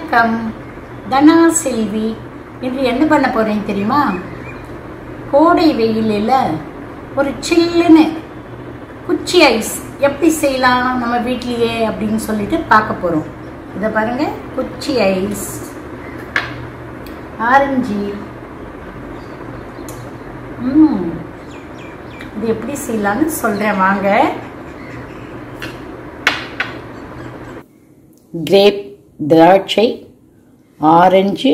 வணக்கம் தனா செல்வி இன்று என்ன பண்ண போறேன் தெரியுமா கோடை வெயிலில் ஒரு சில்லுன்னு குச்சி ஐஸ் எப்படி செய்யலாம் நம்ம வீட்லேயே அப்படின்னு சொல்லிட்டு பார்க்க போகிறோம் இதை பாருங்க குச்சி ஐஸ் ஆரஞ்சு ம் இது எப்படி செய்யலாம்னு சொல்கிறேன் வாங்க கிரேப் திராட்சை ஆரஞ்சு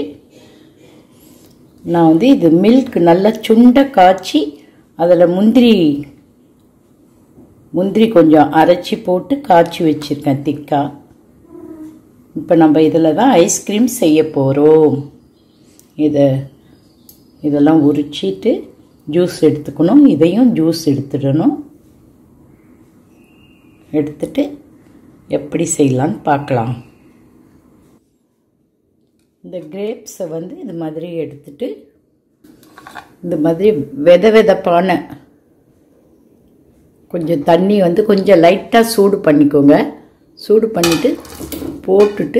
நான் வந்து இது மில்க் நல்லா சுண்ட காய்ச்சி அதில் முந்திரி முந்திரி கொஞ்சம் அரைச்சி போட்டு காய்ச்சி வச்சுருக்கேன் திக்கா இப்போ நம்ம இதில் தான் ஐஸ்கிரீம் செய்ய போகிறோம் இதை இதெல்லாம் உரிச்சிட்டு ஜூஸ் எடுத்துக்கணும் இதையும் ஜூஸ் எடுத்துடணும் எடுத்துட்டு எப்படி செய்யலான்னு பார்க்கலாம் இந்த கிரேப்ஸை வந்து இது மாதிரி எடுத்துட்டு இந்த மாதிரி வெத வெதப்பான கொஞ்சம் தண்ணி வந்து கொஞ்சம் லைட்டாக சூடு பண்ணிக்கோங்க சூடு பண்ணிவிட்டு போட்டுட்டு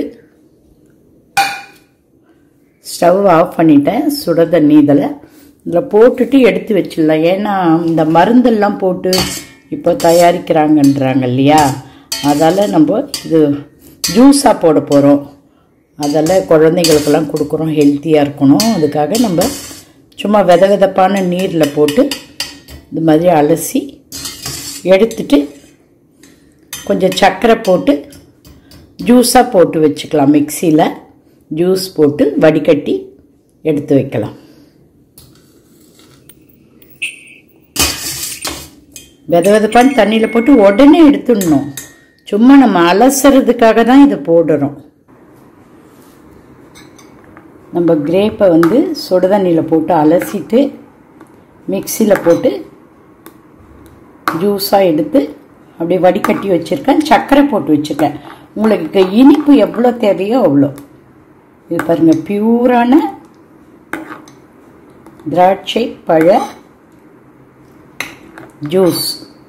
ஸ்டவ் ஆஃப் பண்ணிட்டேன் சுட தண்ணி இதில் இதில் போட்டுட்டு எடுத்து வச்சிடலாம் ஏன்னா இந்த மருந்தெல்லாம் போட்டு இப்போ தயாரிக்கிறாங்கன்றாங்க இல்லையா அதால் நம்ம இது ஜூஸாக போட போகிறோம் அதில் குழந்தைங்களுக்கெல்லாம் கொடுக்குறோம் ஹெல்த்தியாக இருக்கணும் அதுக்காக நம்ம சும்மா வித விதப்பான நீரில் போட்டு இது மாதிரி அலசி எடுத்துட்டு கொஞ்சம் சர்க்கரை போட்டு ஜூஸாக போட்டு வச்சுக்கலாம் மிக்சியில் ஜூஸ் போட்டு வடிகட்டி எடுத்து வைக்கலாம் வித விதப்பான்னு தண்ணியில் போட்டு உடனே எடுத்துடணும் சும்மா நம்ம அலசுறதுக்காக தான் இதை போடுறோம் நம்ம கிரேப்பை வந்து சுடு தண்ணியில் போட்டு அலசிட்டு மிக்சியில் போட்டு ஜூஸாக எடுத்து அப்படியே வடிகட்டி வச்சுருக்கேன் சர்க்கரை போட்டு வச்சுருக்கேன் உங்களுக்கு இனிப்பு எவ்வளோ தேவையோ அவ்வளோ இது பாருங்கள் பியூரான திராட்சை பழ ஜூஸ்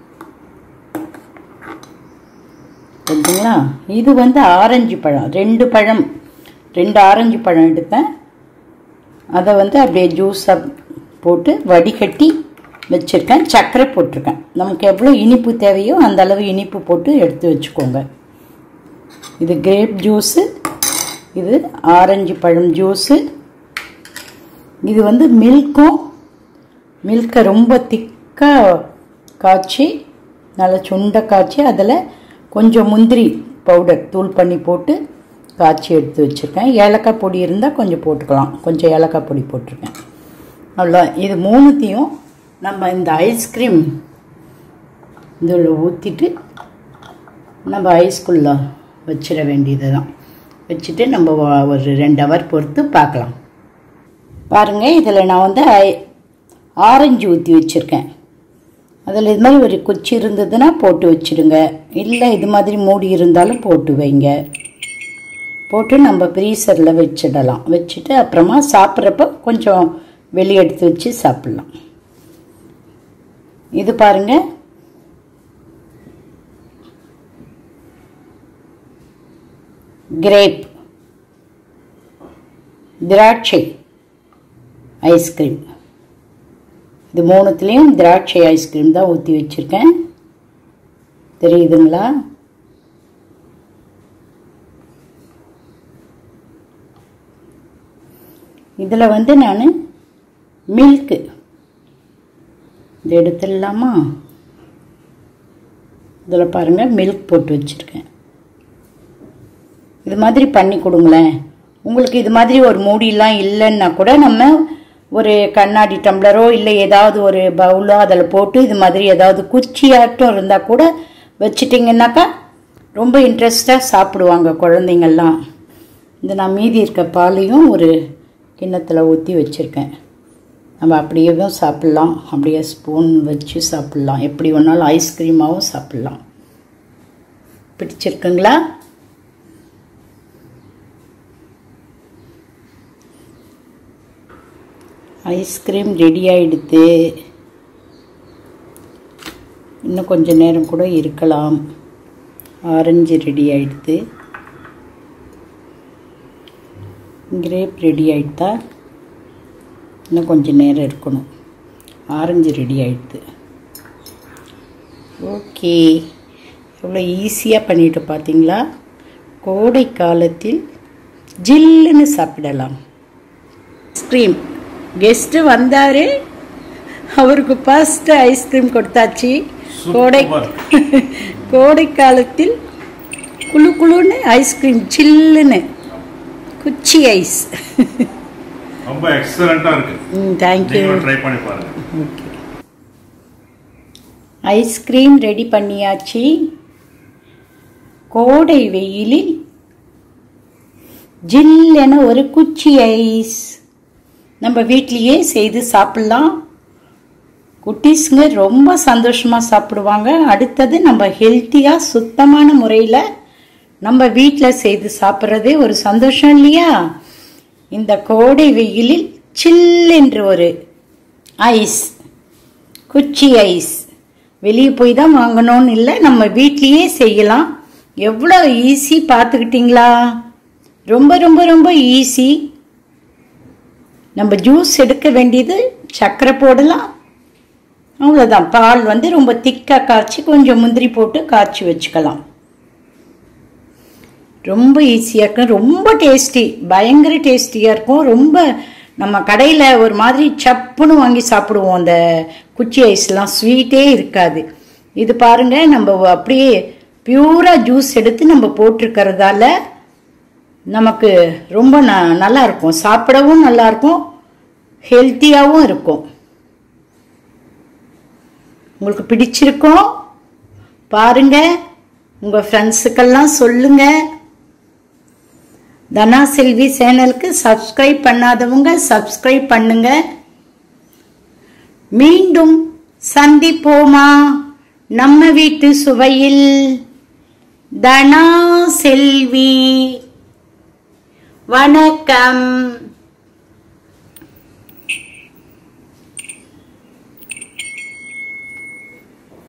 ஓகேங்களா இது வந்து ஆரஞ்சு பழம் ரெண்டு பழம் ரெண்டு ஆரஞ்சு பழம் எடுத்தேன் அதை வந்து அப்படியே ஜூஸாக போட்டு வடிகட்டி வச்சுருக்கேன் சர்க்கரை போட்டிருக்கேன் நமக்கு எவ்வளோ இனிப்பு தேவையோ அந்த அளவு இனிப்பு போட்டு எடுத்து வச்சுக்கோங்க இது கிரேப் ஜூஸு இது ஆரஞ்சு பழம் ஜூஸு இது வந்து மில்க்கும் மில்கை ரொம்ப திக்காக காய்ச்சி நல்லா சுண்ட காய்ச்சி அதில் கொஞ்சம் முந்திரி பவுடர் தூள் பண்ணி போட்டு காய்ச்சி எடுத்து வச்சுருக்கேன் ஏலக்காய் பொடி இருந்தால் கொஞ்சம் போட்டுக்கலாம் கொஞ்சம் ஏலக்காய் பொடி போட்டிருக்கேன் அவ்வளோ இது மூணுத்தையும் நம்ம இந்த ஐஸ்கிரீம் இதில் ஊற்றிட்டு நம்ம ஐஸ்குள்ளே வச்சிட வேண்டியது தான் வச்சுட்டு நம்ம ஒரு ரெண்டு ஹவர் பொறுத்து பார்க்கலாம் பாருங்கள் இதில் நான் வந்து ஐ ஆரஞ்சு ஊற்றி வச்சுருக்கேன் அதில் இது மாதிரி ஒரு குச்சி இருந்ததுன்னா போட்டு வச்சுடுங்க இல்லை இது மாதிரி மூடி இருந்தாலும் போட்டு வைங்க போட்டு நம்ம ப்ரீசரில் வச்சிடலாம் வச்சுட்டு அப்புறமா சாப்பிட்றப்ப கொஞ்சம் வெளியே எடுத்து வச்சு சாப்பிட்லாம் இது பாருங்க கிரேப் திராட்சை ஐஸ்கிரீம் இது மூணுத்துலேயும் திராட்சை ஐஸ்கிரீம் தான் ஊற்றி வச்சுருக்கேன் தெரியுதுங்களா இதில் வந்து நான் மில்க்கு இது எடுத்துடலாமா இதில் பாருங்கள் மில்க் போட்டு வச்சுருக்கேன் இது மாதிரி பண்ணி கொடுங்களேன் உங்களுக்கு இது மாதிரி ஒரு மூடிலாம் இல்லைன்னா கூட நம்ம ஒரு கண்ணாடி டம்ளரோ இல்லை ஏதாவது ஒரு பவுலோ அதில் போட்டு இது மாதிரி ஏதாவது குச்சியாட்டம் இருந்தால் கூட வச்சிட்டிங்கன்னாக்கா ரொம்ப இன்ட்ரெஸ்டாக சாப்பிடுவாங்க குழந்தைங்கள்லாம் இந்த நான் மீதி இருக்க பாலையும் ஒரு கிண்ணத்தில் ஊற்றி வச்சுருக்கேன் நம்ம அப்படியேவும் சாப்பிட்லாம் அப்படியே ஸ்பூன் வச்சு சாப்பிட்லாம் எப்படி வேணாலும் ஐஸ்கிரீமாகவும் சாப்பிட்லாம் பிடிச்சிருக்குங்களா ஐஸ்கிரீம் ரெடி ஆகிடுது இன்னும் கொஞ்சம் நேரம் கூட இருக்கலாம் ஆரஞ்சு ரெடி ஆகிடுது கிரேப் ரெடி ஆயிடுதா இன்னும் கொஞ்சம் நேரம் இருக்கணும் ஆரஞ்சு ரெடி ஆயிடுது ஓகே எவ்வளோ ஈஸியாக பண்ணிட்டு பார்த்தீங்களா கோடை காலத்தில் ஜில்லுன்னு சாப்பிடலாம் ஐஸ்கிரீம் கெஸ்ட்டு வந்தார் அவருக்கு ஃபர்ஸ்ட் ஐஸ்கிரீம் கொடுத்தாச்சு கோடை கோடை காலத்தில் குளு குளுன்னு ஐஸ்கிரீம் சில்லுன்னு குச்சி ஐஸ் ரொம்ப எக்ஸலண்டா இருக்கு ம் தேங்க்யூ நீங்களும் ட்ரை பண்ணி பாருங்க ஓகே ஐஸ்கிரீம் ரெடி பண்ணியாச்சு கோடை வெயிலில் ஜில்லென ஒரு குச்சி ஐஸ் நம்ம வீட்லேயே செய்து சாப்பிட்லாம் குட்டீஸுங்க ரொம்ப சந்தோஷமாக சாப்பிடுவாங்க அடுத்தது நம்ம ஹெல்த்தியாக சுத்தமான முறையில் நம்ம வீட்டில் செய்து சாப்பிட்றதே ஒரு சந்தோஷம் இல்லையா இந்த கோடை வெயிலில் சில் என்று ஒரு ஐஸ் குச்சி ஐஸ் வெளியே போய் தான் வாங்கணும்னு இல்லை நம்ம வீட்லேயே செய்யலாம் எவ்வளோ ஈஸி பார்த்துக்கிட்டிங்களா ரொம்ப ரொம்ப ரொம்ப ஈஸி நம்ம ஜூஸ் எடுக்க வேண்டியது சர்க்கரை போடலாம் அவ்வளோதான் பால் வந்து ரொம்ப திக்காக காய்ச்சி கொஞ்சம் முந்திரி போட்டு காய்ச்சி வச்சுக்கலாம் ரொம்ப ஈஸியாக இருக்கும் ரொம்ப டேஸ்டி பயங்கர டேஸ்டியாக இருக்கும் ரொம்ப நம்ம கடையில் ஒரு மாதிரி சப்புன்னு வாங்கி சாப்பிடுவோம் அந்த குச்சி ஐஸ்லாம் ஸ்வீட்டே இருக்காது இது பாருங்க நம்ம அப்படியே பியூராக ஜூஸ் எடுத்து நம்ம போட்டிருக்கிறதால நமக்கு ரொம்ப ந நல்லா இருக்கும் சாப்பிடவும் நல்லா இருக்கும் ஹெல்த்தியாகவும் இருக்கும் உங்களுக்கு பிடிச்சிருக்கும் பாருங்க உங்கள் ஃப்ரெண்ட்ஸுக்கெல்லாம் சொல்லுங்கள் தனா செல்வி சேனலுக்கு சப்ஸ்கிரைப் பண்ணாதவங்க சப்ஸ்கிரைப் பண்ணுங்க மீண்டும் சந்திப்போமா நம்ம வீட்டு சுவையில் தனா செல்வி வணக்கம்